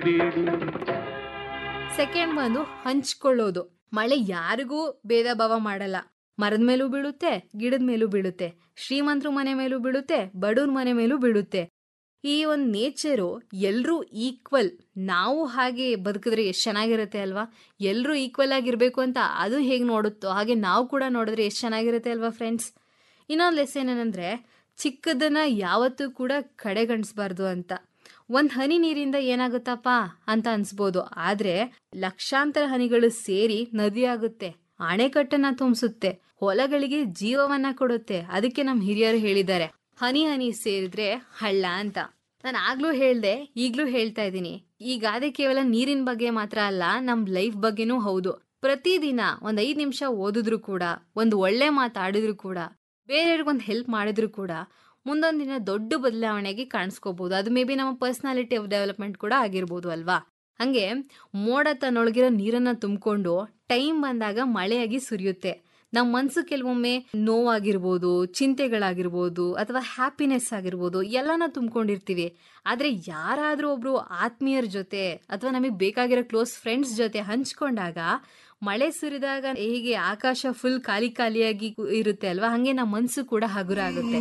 second ಬಂದು ಹಂಚ್ಕೊಳ್ಳೋದು ಮಳೆ ಯಾರಿಗೂ ಭೇದ ಭಾವ ಮಾಡಲ್ಲ ಮರದ ಮೇಲೂ ಬೀಳುತ್ತೆ ಗಿಡದ ಮೇಲೂ ಬೀಳುತ್ತೆ ಶ್ರೀಮಂತರ ಮನೆ ಮೇಲೂ ಬೀಳುತ್ತೆ ಬಡವ್ರ ಮನೆ ಮೇಲೂ ಬೀಳುತ್ತೆ ಈ ಒಂದು ನೇಚರು ಎಲ್ಲರೂ ಈಕ್ವಲ್ ನಾವು ಹಾಗೆ ಬದುಕಿದ್ರೆ ಎಷ್ಟು ಚೆನ್ನಾಗಿರುತ್ತೆ ಅಲ್ವಾ ಎಲ್ಲರೂ ಈಕ್ವಲ್ ಆಗಿರ್ಬೇಕು ಅಂತ ಅದು ಹೇಗೆ ನೋಡುತ್ತೋ ಹಾಗೆ ನಾವು ಕೂಡ ನೋಡಿದ್ರೆ ಎಷ್ಟು ಚೆನ್ನಾಗಿರುತ್ತೆ ಅಲ್ವಾ ಫ್ರೆಂಡ್ಸ್ ಇನ್ನೊಂದು ಲೆಸನ್ ಏನಂದ್ರೆ ಚಿಕ್ಕದನ್ನ ಯಾವತ್ತೂ ಕೂಡ ಕಡೆಗಣಿಸ್ಬಾರ್ದು ಅಂತ ಒಂದ್ ಹನಿ ನೀರಿಂದ ಏನಾಗುತ್ತಪ್ಪ ಅಂತ ಅನ್ಸ್ಬೋದು ಆದ್ರೆ ಲಕ್ಷಾಂತರ ಹನಿಗಳು ಸೇರಿ ನದಿ ಆಗುತ್ತೆ ಅಣೆಕಟ್ಟನ್ನ ತುಂಬಿಸುತ್ತೆ ಹೊಲಗಳಿಗೆ ಜೀವವನ್ನ ಕೊಡುತ್ತೆ ಅದಕ್ಕೆ ನಮ್ ಹಿರಿಯರು ಹೇಳಿದ್ದಾರೆ ಹನಿ ಹನಿ ಸೇರಿದ್ರೆ ಹಳ್ಳ ಅಂತ ನಾನು ಆಗ್ಲೂ ಹೇಳ್ದೆ ಈಗ್ಲೂ ಹೇಳ್ತಾ ಇದ್ದೀನಿ ಈ ಗಾದೆ ಕೇವಲ ನೀರಿನ ಬಗ್ಗೆ ಮಾತ್ರ ಅಲ್ಲ ನಮ್ ಲೈಫ್ ಬಗ್ಗೆನೂ ಹೌದು ಪ್ರತಿದಿನ ಒಂದ್ ಐದ್ ನಿಮಿಷ ಓದಿದ್ರು ಕೂಡ ಒಂದು ಒಳ್ಳೆ ಮಾತಾಡಿದ್ರು ಕೂಡ ಬೇರೆಯವ್ರಿಗೊಂದು ಹೆಲ್ಪ್ ಮಾಡಿದ್ರು ಕೂಡ ಮುಂದೊಂದು ದಿನ ದೊಡ್ಡ ಬದಲಾವಣೆಗೆ ಕಾಣಿಸ್ಕೋಬಹುದು ಅದು ಮೇ ಬಿ ನಮ್ಮ ಪರ್ಸನಾಲಿಟಿ ಆಫ್ ಡೆವಲಪ್ಮೆಂಟ್ ಕೂಡ ಆಗಿರ್ಬೋದು ಅಲ್ವಾ ಹಂಗೆ ಮೋಡ ತನ್ನೊಳಗಿರೋ ನೀರನ್ನ ತುಂಬಿಕೊಂಡು ಟೈಮ್ ಬಂದಾಗ ಮಳೆಯಾಗಿ ಸುರಿಯುತ್ತೆ ನಮ್ಮ ಮನ್ಸು ಕೆಲವೊಮ್ಮೆ ನೋವಾಗಿರ್ಬೋದು ಚಿಂತೆಗಳಾಗಿರ್ಬೋದು ಅಥವಾ ಹ್ಯಾಪಿನೆಸ್ ಆಗಿರ್ಬೋದು ಎಲ್ಲಾನ ತುಂಬಿಕೊಂಡಿರ್ತೀವಿ ಆದ್ರೆ ಯಾರಾದ್ರೂ ಒಬ್ರು ಆತ್ಮೀಯರ ಜೊತೆ ಅಥವಾ ನಮಗೆ ಬೇಕಾಗಿರೋ ಕ್ಲೋಸ್ ಫ್ರೆಂಡ್ಸ್ ಜೊತೆ ಹಂಚ್ಕೊಂಡಾಗ ಮಳೆ ಸುರಿದಾಗ ಹೀಗೆ ಆಕಾಶ ಫುಲ್ ಖಾಲಿ ಖಾಲಿಯಾಗಿ ಇರುತ್ತೆ ಅಲ್ವಾ ಹಂಗೆ ನಮ್ಮ ಮನ್ಸು ಕೂಡ ಹಗುರ ಆಗುತ್ತೆ